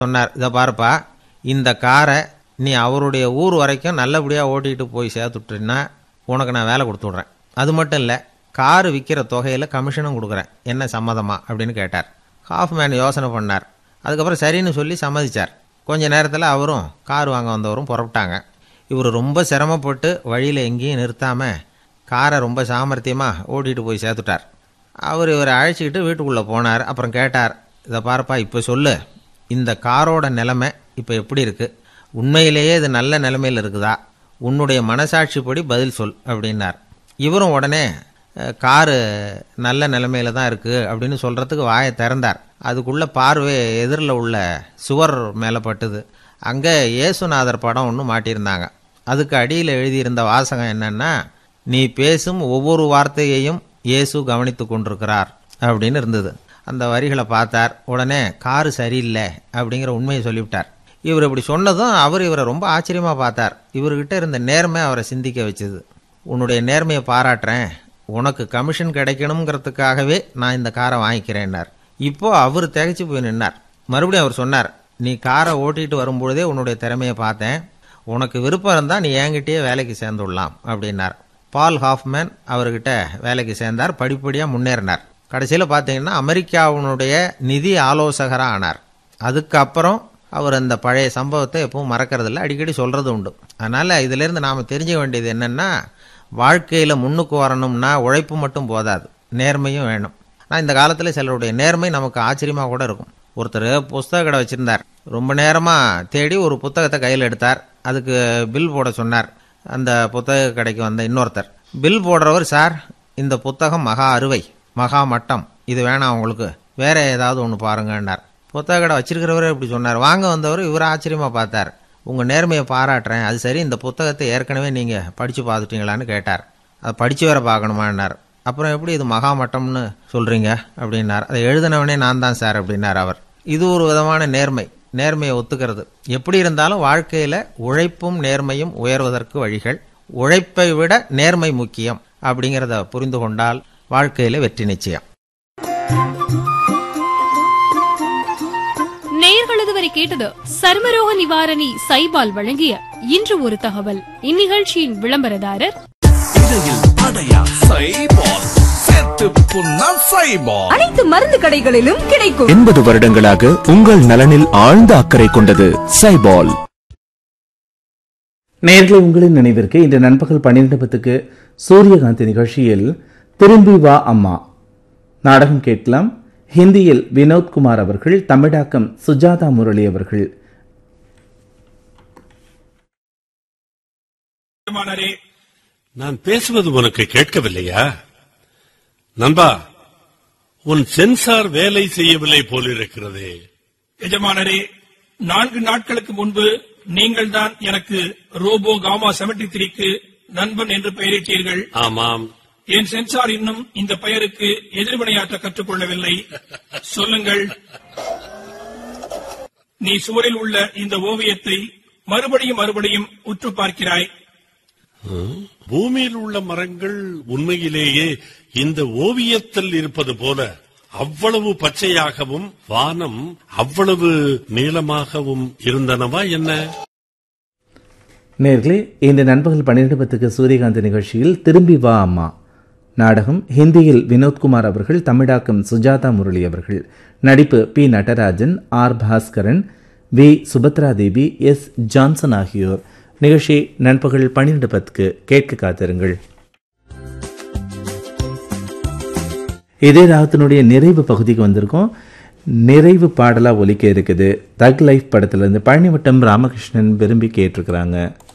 சொன்னார் இதை பாருப்பா இந்த காரை நீ அவருடைய ஊர் வரைக்கும் நல்லபடியாக ஓட்டிகிட்டு போய் சேர்த்துட்டீன்னா உனக்கு நான் வேலை கொடுத்து விட்றேன் அது மட்டும் இல்லை காரு விற்கிற தொகையில் கமிஷனும் கொடுக்குறேன் என்ன சம்மதமா அப்படின்னு கேட்டார் ஹாஃப்மேன் யோசனை பண்ணார் அதுக்கப்புறம் சரின்னு சொல்லி சம்மதிச்சார் கொஞ்ச நேரத்தில் அவரும் கார் வாங்க வந்தவரும் புறப்பட்டாங்க இவர் ரொம்ப சிரமப்பட்டு வழியில் எங்கேயும் நிறுத்தாமல் காரை ரொம்ப சாமர்த்தியமாக ஓட்டிகிட்டு போய் சேர்த்துட்டார் அவர் இவரை அழைச்சிக்கிட்டு வீட்டுக்குள்ளே போனார் அப்புறம் கேட்டார் இதை பாருப்பா இப்போ சொல்லு இந்த காரோட நிலைமை இப்போ எப்படி இருக்குது உண்மையிலேயே இது நல்ல நிலைமையில் இருக்குதா உன்னுடைய மனசாட்சிப்படி பதில் சொல் அப்படின்னார் இவரும் உடனே அஹ், காரு நல்ல நிலைமையில தான் இருக்குது அப்படின்னு சொல்கிறதுக்கு வாயை திறந்தார் அதுக்குள்ளே பார்வை எதிரில் உள்ள சுவர் மேலே பட்டுது அங்கே இயேசுநாதர் படம் ஒன்று மாட்டியிருந்தாங்க அதுக்கு அடியில் எழுதியிருந்த வாசகம் என்னன்னா நீ பேசும் ஒவ்வொரு வார்த்தையையும் இயேசு கவனித்து கொண்டிருக்கிறார் அப்படின்னு இருந்தது அந்த வரிகளை பார்த்தார் உடனே காரு சரியில்லை அப்படிங்கிற உண்மையை சொல்லிவிட்டார் இவர் இப்படி சொன்னதும் அவர் இவரை ரொம்ப ஆச்சரியமாக பார்த்தார் இவர்கிட்ட இருந்த நேர்மை அவரை சிந்திக்க வச்சது உன்னுடைய நேர்மையை பாராட்டுறேன் உனக்கு கமிஷன் கிடைக்கணுங்கிறதுக்காகவே நான் இந்த காரை வாங்கிக்கிறேன்னார் இப்போ அவர் திகைச்சு போய் நின்னார் மறுபடியும் அவர் சொன்னார் நீ காரை ஓட்டிட்டு வரும்பொழுதே உன்னுடைய திறமையை பார்த்தேன் உனக்கு விருப்பம் இருந்தால் நீ என்கிட்டயே வேலைக்கு சேர்ந்துடலாம் அப்படின்னார் பால் ஹாஃப்மேன் அவர்கிட்ட வேலைக்கு சேர்ந்தார் படிப்படியாக முன்னேறினார் கடைசியில் பார்த்தீங்கன்னா அமெரிக்காவினுடைய நிதி ஆலோசகராக ஆனார் அதுக்கப்புறம் அவர் அந்த பழைய சம்பவத்தை எப்பவும் மறக்கறதில்ல அடிக்கடி சொல்கிறது உண்டு அதனால் இதிலேருந்து நாம் தெரிஞ்சுக்க வேண்டியது என்னென்னா வாழ்க்கையில் முன்னுக்கு வரணும்னா உழைப்பு மட்டும் போதாது நேர்மையும் வேணும் ஆனால் இந்த காலத்தில் சிலருடைய நேர்மை நமக்கு ஆச்சரியமாக கூட இருக்கும் ஒருத்தர் புஸ்தக கடை வச்சுருந்தார் ரொம்ப நேரமாக தேடி ஒரு புத்தகத்தை கையில் எடுத்தார் அதுக்கு பில் போட சொன்னார் அந்த புத்தக கடைக்கு வந்த இன்னொருத்தர் பில் போடுறவர் சார் இந்த புத்தகம் மகா அறுவை மகா மட்டம் இது வேணாம் உங்களுக்கு வேற ஏதாவது ஒன்று பாருங்கன்னார் புத்தக கடை வச்சிருக்கிறவரே இப்படி சொன்னார் வாங்க வந்தவர் இவர் ஆச்சரியமாக பார்த்தார் உங்கள் நேர்மையை பாராட்டுறேன் அது சரி இந்த புத்தகத்தை ஏற்கனவே நீங்கள் படித்து பார்த்துட்டீங்களான்னு கேட்டார் அதை படித்து வேற பார்க்கணுமான்னார் அப்புறம் எப்படி இது மகா மட்டம்னு சொல்கிறீங்க அப்படின்னார் அதை எழுதினவனே நான் தான் சார் அப்படின்னார் அவர் இது ஒரு விதமான நேர்மை நேர்மையை ஒத்துக்கிறது எப்படி இருந்தாலும் வாழ்க்கையில் உழைப்பும் நேர்மையும் உயர்வதற்கு வழிகள் உழைப்பை விட நேர்மை முக்கியம் அப்படிங்கிறத புரிந்து கொண்டால் வாழ்க்கையில் வெற்றி நிச்சயம் நேயர்கள் இதுவரை கேட்டது சர்மரோக நிவாரணி சைபால் வழங்கிய இன்று ஒரு தகவல் இந்நிகழ்ச்சியின் விளம்பரதாரர் இடையில் அடையா சைபால் சேர்த்து புண்ணா சைபால் அனைத்து மருந்து கடைகளிலும் கிடைக்கும் எண்பது வருடங்களாக உங்கள் நலனில் ஆழ்ந்த அக்கறை கொண்டது சைபால் நேர்களை உங்களின் நினைவிற்கு இன்று நண்பகல் பன்னிரண்டு பத்துக்கு சூரியகாந்தி நிகழ்ச்சியில் திரும்பி வா அம்மா நாடகம் கேட்கலாம் ஹிந்தியில் வினோத்குமார் அவர்கள் தமிழாக்கம் சுஜாதா முரளி அவர்கள் நான் பேசுவது உனக்கு கேட்கவில்லையா நண்பா உன் சென்சார் வேலை செய்யவில்லை போலிருக்கிறதே எஜமானரே நான்கு நாட்களுக்கு முன்பு நீங்கள் தான் எனக்கு ரோபோ காமா 73 த்ரீக்கு நண்பன் என்று பெயரிட்டீர்கள் ஆமாம் என் சென்சார் இன்னும் இந்த பெயருக்கு எதிர்வினையாற்ற கற்றுக்கொள்ளவில்லை சொல்லுங்கள் நீ சுவரில் உள்ள இந்த ஓவியத்தை மறுபடியும் மறுபடியும் உற்று பார்க்கிறாய் பூமியில் உள்ள மரங்கள் உண்மையிலேயே இந்த ஓவியத்தில் இருப்பது போல அவ்வளவு பச்சையாகவும் வானம் அவ்வளவு நீளமாகவும் இருந்தனவா என்ன நேர்களே இன்று நண்பகல் பன்னிரண்டு பத்துக்கு சூரியகாந்தி நிகழ்ச்சியில் திரும்பி வா அம்மா நாடகம் ஹிந்தியில் வினோத்குமார் அவர்கள் தமிழாக்கம் சுஜாதா முரளி அவர்கள் நடிப்பு P Natarajan R Bhaskaran V Subhadra Devi S Johnson ஆகியோர் நிகழ்ச்சி நண்பகல் பன்னிரண்டு பத்துக்கு கேட்க காத்திருங்கள் இதே ராகத்தினுடைய நிறைவு பகுதிக்கு வந்திருக்கோம் நிறைவு பாடலா ஒலிக்க இருக்குது தக் லைஃப் படத்துல இருந்து பழனிவட்டம் ராமகிருஷ்ணன் விரும்பி கேட்டிருக்கிறாங்க